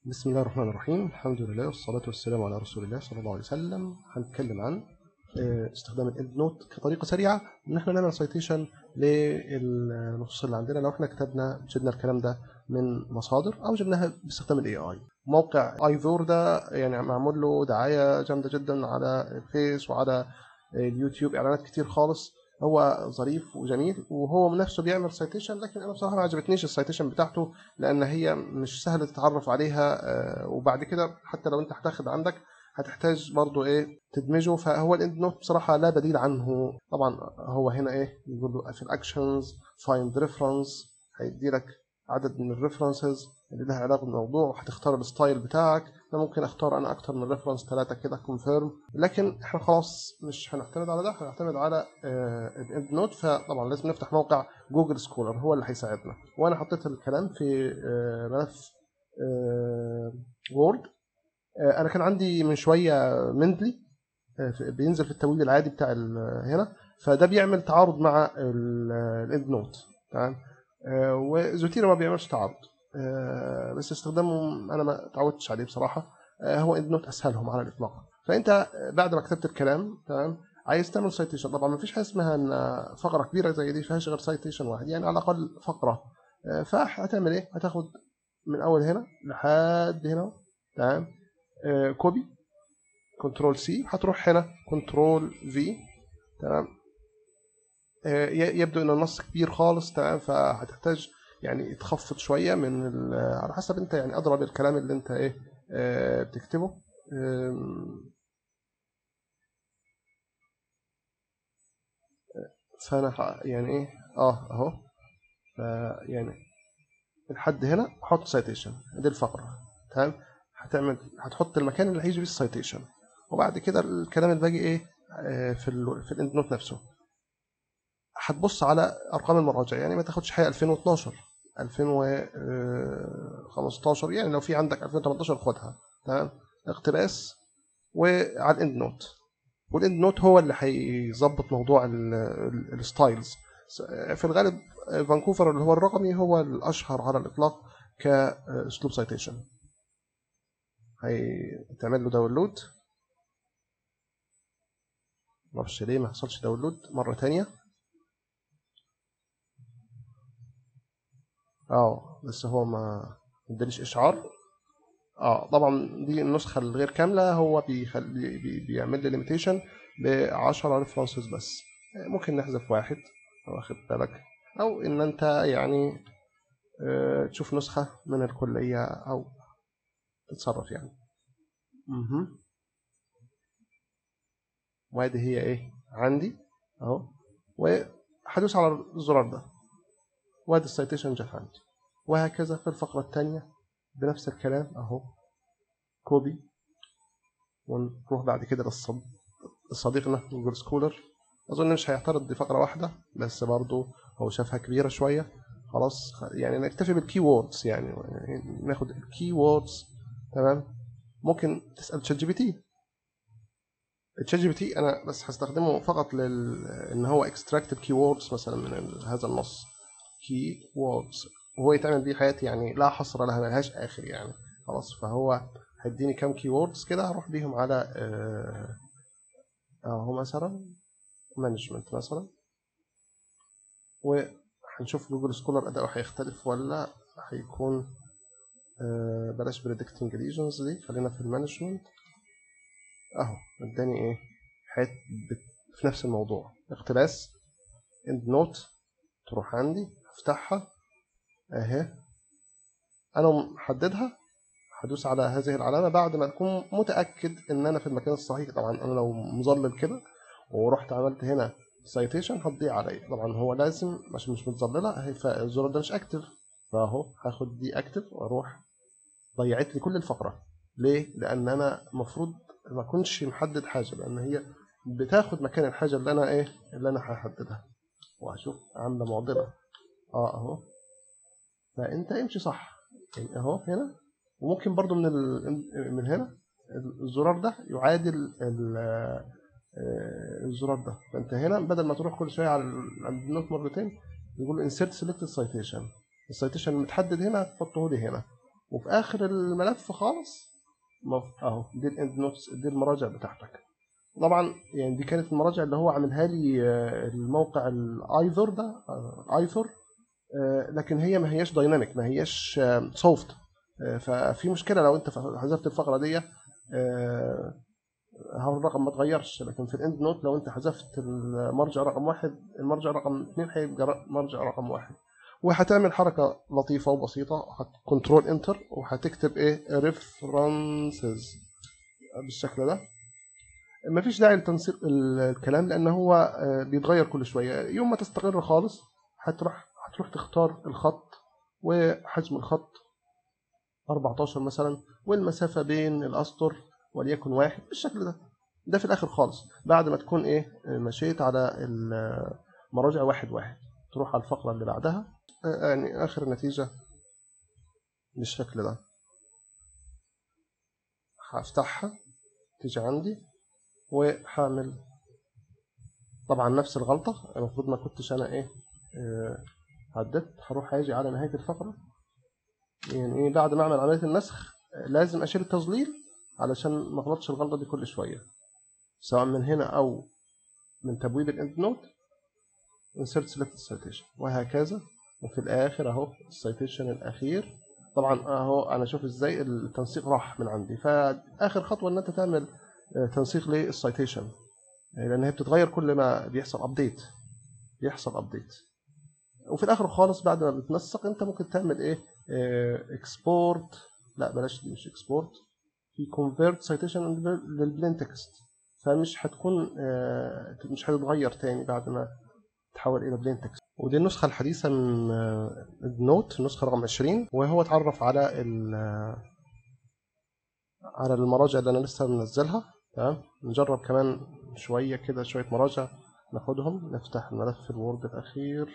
بسم الله الرحمن الرحيم الحمد لله والصلاة والسلام على رسول الله صلى الله عليه وسلم هنتكلم عن آه، استخدام الاند نوت كطريقة سريعة ان احنا نعمل سايتيشن للنصوص اللي عندنا لو احنا كتبنا جبنا الكلام ده من مصادر او جبناها باستخدام الاي اي موقع ايذور ده يعني معمول له دعاية جامدة جدا على الفيس وعلى اليوتيوب اعلانات كتير خالص هو ظريف وجميل وهو من نفسه بيعمل سايتيشن لكن انا بصراحه ما عجبتنيش السايتيشن بتاعته لان هي مش سهل تتعرف عليها آه، وبعد كده حتى لو انت هتاخد عندك هتحتاج برضو ايه تدمجه فهو الاند نوت بصراحه لا بديل عنه طبعا هو هنا ايه يقول له في الاكشنز فايند ريفرنس هيدي لك عدد من الريفرنسز اللي لها علاقه بالموضوع وهتختار الستايل بتاعك انا ممكن اختار انا اكتر من ريفرنس ثلاثه كده كونفيرم لكن احنا خلاص مش هنعتمد على ده هنعتمد على الاند نوت فطبعا لازم نفتح موقع جوجل سكولر هو اللي هيساعدنا وانا حطيت الكلام في آه، ملف وورد انا كان عندي من شويه مندلي آه، في- بينزل في التمويل العادي بتاع ال- هنا فده بيعمل تعارض مع الاند نوت تمام آه، وزوتيرا ما بيعملش تعارض آه، بس استخدامه انا ما اتعودتش عليه بصراحه آه، هو اند نوت اسهلهم على الاطلاق فانت بعد ما كتبت الكلام تمام عايز تعمل سايتيشن طبعا ما فيش حاجه اسمها ان فقره كبيره زي دي فيهاش غير سايتيشن واحد يعني على الاقل فقره آه، فهتعمل ايه هتاخد من اول هنا لحد هنا تمام آه، كوبي كنترول سي هتروح هنا كنترول في تمام آه، ي- يبدو ان النص كبير خالص تمام فهتحتاج يعني تخفض شويه من ال- على حسب انت يعني ادرى بالكلام اللي انت ايه آه، بتكتبه آم، فانا ح- يعني ايه اه اهو ف- يعني لحد هنا حط سايتيشن دي الفقره تمام هتعمل هتحط المكان اللي هيجي فيه السايتيشن وبعد كده الكلام الباقي ايه آه، في ال في الاند نوت نفسه هتبص على ارقام المراجع يعني ما تاخدش حاجه 2012 2015 يعني لو في عندك 2018 خدها تمام اقتباس وعلى الاند نوت والاند نوت هو اللي هيظبط موضوع ال- ال- الستايلز في الغالب فانكوفر اللي هو الرقمي هو الاشهر على الاطلاق كاسلوب سايتيشن هتعمل له داونلود معرفش ليه ما حصلش داونلود مرة تانية اه بس هو ما اداليش اشعار اه طبعا دي النسخة الغير كاملة هو بيخلي بي بيعمل لي ليميتيشن ل 10 ريفرنسز بس ممكن نحذف واحد واخد بالك او ان انت يعني آه، تشوف نسخة من الكلية او تتصرف يعني مهم. وادي هي ايه عندي اهو وهدوس على الزرار ده وادي السيتيشن جت عندي وهكذا في الفقرة الثانية بنفس الكلام اهو كوبي ونروح بعد كده للصد... لصديقنا جوجل سكولر اظن مش هيعترض دي فقرة واحدة بس برضو هو شافها كبيرة شوية خلاص خ- يعني نكتفي بالكي ووردز يعني يعني ناخد الكي ووردز تمام ممكن تسأل تشات جي بي تي تشات جي بي تي انا بس هستخدمه فقط لل ان هو اكستراكت كي ووردز مثلا من ال- هذا النص كي ووردز وهو يتعمل بيه حياتي يعني لا حصر لها ملهاش اخر يعني خلاص فهو هيديني كام كي ووردز كده هروح بيهم على آه، اهو مثلا مانجمنت مثلا وهنشوف جوجل سكولر اداؤه هيختلف ولا هيكون آه، بلاش بريدكتنج ليجنز دي خلينا في المانجمنت اهو اداني ايه حاجات بت- في نفس الموضوع اقتباس اند نوت تروح عندي افتحها اهي انا محددها هدوس على هذه العلامه بعد ما اكون متاكد ان انا في المكان الصحيح طبعا انا لو مظلل كده ورحت عملت هنا سايتيشن هتضيع عليا طبعا هو لازم عشان مش متظلله اهي فالزرار ده مش اكتف فاهو هاخد دي اكتف واروح ضيعت لي كل الفقره ليه لان انا المفروض ما اكونش محدد حاجه لان هي بتاخد مكان الحاجه اللي انا ايه اللي انا هحددها وهشوف عامله معضله اه اهو فانت امشي صح يعني اهو هنا وممكن برضو من ال... من هنا الزرار ده يعادل ال... آه، الزرار ده فانت هنا بدل ما تروح كل شويه على ال- عند النوت مرتين يقول insert selected citation السيتيشن المتحدد هنا تحطه لي هنا وفي اخر الملف خالص مف- اهو دي الاند نوتس دي المراجع بتاعتك طبعا يعني دي كانت المراجع اللي هو عاملها لي آه، الموقع الايثور ده ايثور لكن هي ما هياش دايناميك ما هياش سوفت ففي مشكله لو انت حذفت الفقره دي آه، هو الرقم ما اتغيرش لكن في الاند نوت لو انت حذفت المرجع رقم واحد المرجع رقم اثنين هيبقى ر- مرجع رقم واحد وهتعمل حركة لطيفة وبسيطة كنترول انتر وهتكتب ايه ريفرنسز بالشكل ده مفيش داعي لتنسيق ال- الكلام لان هو آه، بيتغير كل شوية يوم ما تستقر خالص هتروح هتروح تختار الخط وحجم الخط 14 مثلا والمسافة بين الأسطر وليكن واحد بالشكل ده ده في الآخر خالص بعد ما تكون إيه مشيت على المراجع واحد واحد تروح على الفقرة اللي بعدها آه، يعني آخر النتيجة بالشكل ده هفتحها تيجي عندي وهعمل طبعا نفس الغلطة المفروض ما كنتش أنا إيه آه، عدت هروح هاجي على نهاية الفقرة يعني ايه بعد ما اعمل عمليه النسخ آه، لازم اشيل التظليل علشان ما اغلطش الغلطه دي كل شويه سواء من هنا او من تبويب الاند نوت insert select citation وهكذا وفي الاخر اهو السيتيشن الاخير طبعا اهو انا اشوف ازاي التنسيق راح من عندي فاخر خطوه ان انت تعمل آه، تنسيق للسيتيشن لان هي بتتغير كل ما بيحصل ابديت بيحصل ابديت وفي الاخر خالص بعد ما بتنسق انت ممكن تعمل ايه اكسبورت لا بلاش دي مش اكسبورت في كونفيرت سيتيشن للبلين تكست فمش هتكون آه، مش هتتغير تاني بعد ما تحول الى بلين تكست ودي النسخه الحديثه من النوت النسخه رقم 20 وهو اتعرف على ال على المراجع اللي انا لسه منزلها تمام نجرب كمان شويه كده شويه مراجع ناخدهم نفتح الملف الوورد الاخير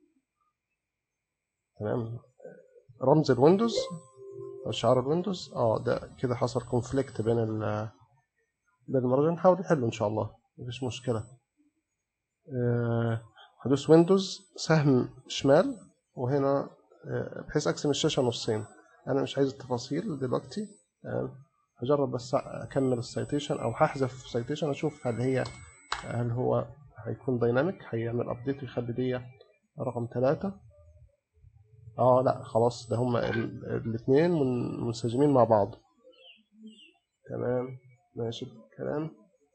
تمام رمز الويندوز أو شعار الويندوز اه ده كده حصل كونفليكت بين ال بين المراجع نحاول نحله ان شاء الله مفيش مشكله آه، هدوس ويندوز سهم شمال وهنا آه، بحيث اقسم الشاشه نصين انا مش عايز التفاصيل دلوقتي آه، هجرب بس اكمل السيتيشن او هحذف سيتيشن اشوف هل هي هل هو هيكون دايناميك هيعمل ابديت ويخلي دي رقم ثلاثة اه لا خلاص ده هما الاثنين منسجمين مع بعض تمام ماشي الكلام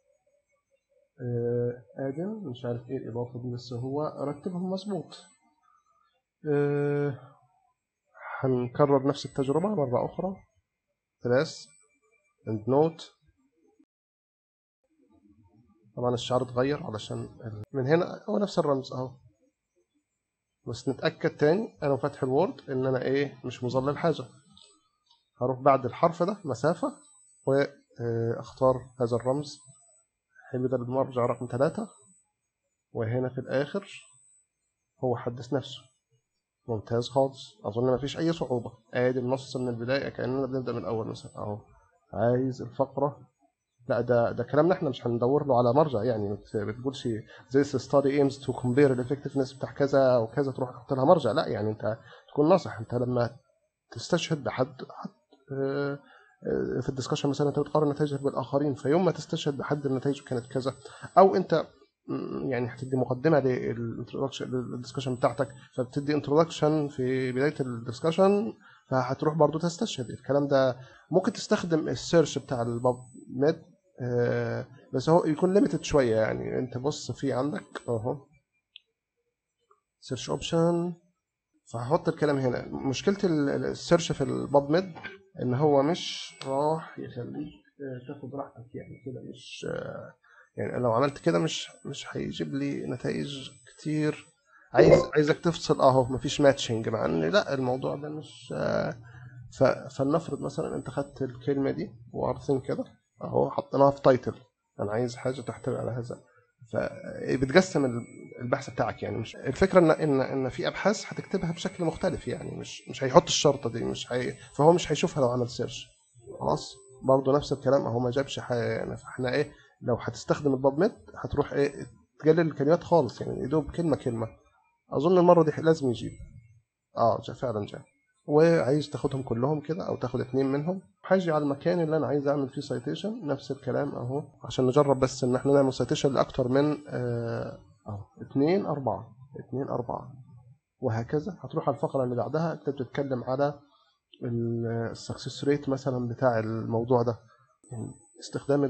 آه آدم مش عارف ايه الإضافة دي بس هو رتبهم مظبوط آه هنكرر نفس التجربة مرة أخرى ثلاث اند نوت طبعا الشعار اتغير علشان ال- من هنا هو نفس الرمز اهو بس نتأكد تاني أنا فاتح الوورد إن أنا إيه مش مظلل حاجة هروح بعد الحرف ده مسافة وأختار هذا الرمز هيبقى ده المرجع رقم ثلاثة وهنا في الآخر هو حدث نفسه ممتاز خالص أظن مفيش أي صعوبة آدي النص من البداية كأننا بنبدأ من الأول مثلا أهو عايز الفقرة لا ده ده كلامنا احنا مش هندور له على مرجع يعني ما بت- بتقولش this study aims to compare the effectiveness بتاع كذا وكذا تروح تحط لها مرجع لا يعني انت تكون ناصح انت لما تستشهد بحد حد آه، آه، في الدسكشن مثلا انت بتقارن نتائجك بالاخرين فيوم ما تستشهد بحد نتائجه كانت كذا او انت م، يعني هتدي مقدمه للدسكشن بتاعتك فبتدي انترودكشن في بدايه الدسكشن فهتروح برضو تستشهد الكلام ده ممكن تستخدم السيرش بتاع الباب ميد آه، بس هو يكون ليميتد شويه يعني انت بص في عندك اهو سيرش اوبشن فهحط الكلام هنا مشكله ال- ال- السيرش في الباب ميد ان هو مش راح يخليك آه، تاخد راحتك يعني كده مش آه، يعني لو عملت كده مش مش هيجيب لي نتائج كتير عايز عايزك تفصل اهو مفيش ماتشنج مع ان لا الموضوع ده مش آه، ف- فلنفرض مثلا انت خدت الكلمه دي وارثين كده اهو حطيناها في تايتل انا عايز حاجه تحتوي على هذا فبتقسم ال- البحث بتاعك يعني مش الفكره ان ان ان في ابحاث هتكتبها بشكل مختلف يعني مش مش هيحط الشرطه دي مش هي فهو مش هيشوفها لو عمل سيرش خلاص برضه نفس الكلام اهو ما جابش حاجه يعني فاحنا ايه لو هتستخدم الباب ميد هتروح ايه تقلل الكلمات خالص يعني يدوب كلمه كلمه اظن المره دي لازم يجيب اه جا فعلا جاء وعايز تاخدهم كلهم كده او تاخد اتنين منهم هاجي على المكان اللي انا عايز اعمل فيه سايتيشن نفس الكلام اهو عشان نجرب بس ان احنا نعمل سايتيشن لاكتر من آه، اهو اتنين اربعة اتنين اربعة وهكذا هتروح على الفقرة اللي بعدها انت بتتكلم على السكسس ريت مثلا بتاع الموضوع ده يعني استخدام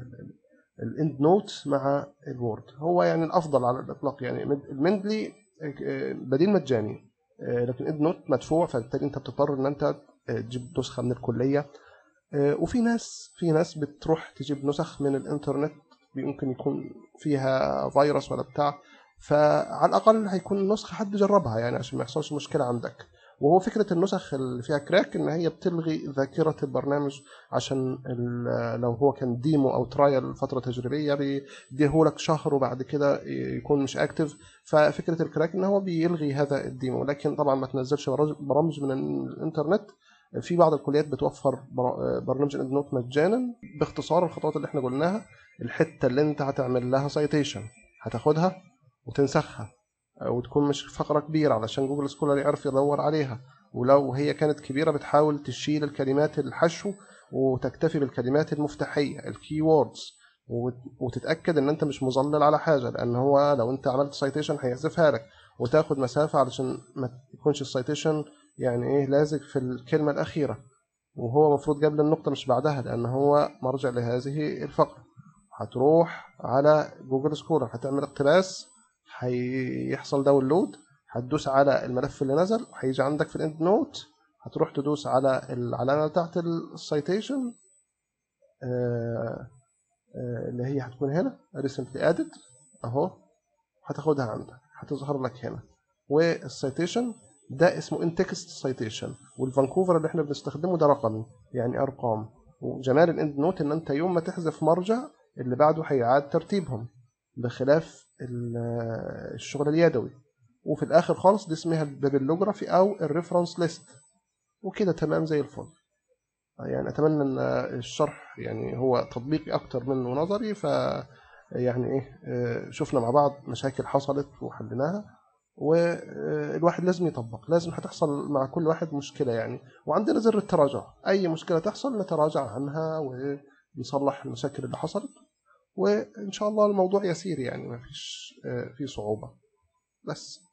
الاند نوت مع الوورد هو يعني الافضل على الاطلاق يعني المندلي آه، بديل مجاني آه، لكن اند نوت مدفوع فبالتالي انت بتضطر ان انت آه، تجيب نسخه من الكليه وفي ناس في ناس بتروح تجيب نسخ من الانترنت يمكن يكون فيها فيروس ولا بتاع فعلى الاقل هيكون النسخه حد جربها يعني عشان ما يحصلش مشكله عندك وهو فكرة النسخ اللي فيها كراك إن هي بتلغي ذاكرة البرنامج عشان لو هو كان ديمو أو ترايل فترة تجريبية بيديهولك شهر وبعد كده يكون مش أكتف ففكرة الكراك إن هو بيلغي هذا الديمو لكن طبعا ما تنزلش برامج من الإنترنت في بعض الكليات بتوفر برنامج الاند نوت مجانا باختصار الخطوات اللي احنا قلناها الحته اللي انت هتعمل لها سايتيشن هتاخدها وتنسخها وتكون مش فقرة كبيرة علشان جوجل سكولر يعرف يدور عليها ولو هي كانت كبيرة بتحاول تشيل الكلمات الحشو وتكتفي بالكلمات المفتاحية الكي ووردز وتتأكد ان انت مش مظلل على حاجة لان هو لو انت عملت سايتيشن هيحذفها لك وتاخد مسافة علشان ما يكونش السايتيشن يعني ايه لازق في الكلمة الأخيرة وهو المفروض قبل النقطة مش بعدها لأن هو مرجع لهذه الفقرة هتروح على جوجل سكولر هتعمل اقتباس هيحصل داونلود هتدوس على الملف اللي نزل هيجي عندك في الاند نوت هتروح تدوس على العلامة بتاعت السايتيشن آه، آه، اللي هي هتكون هنا recently added اهو هتاخدها عندك هتظهر لك هنا والسايتيشن ده اسمه ان تكست سايتيشن والفانكوفر اللي احنا بنستخدمه ده رقمي يعني ارقام وجمال الاند نوت ان انت يوم ما تحذف مرجع اللي بعده هيعاد ترتيبهم بخلاف الشغل اليدوي وفي الاخر خالص دي اسمها البابلوجرافي او الريفرنس ليست وكده تمام زي الفل يعني اتمنى ان الشرح يعني هو تطبيقي اكتر منه نظري ف يعني ايه شفنا مع بعض مشاكل حصلت وحليناها والواحد لازم يطبق لازم هتحصل مع كل واحد مشكله يعني وعندنا زر التراجع اي مشكله تحصل نتراجع عنها ونصلح المشاكل اللي حصلت وإن شاء الله الموضوع يسير يعني ما فيش آه، فيه صعوبة بس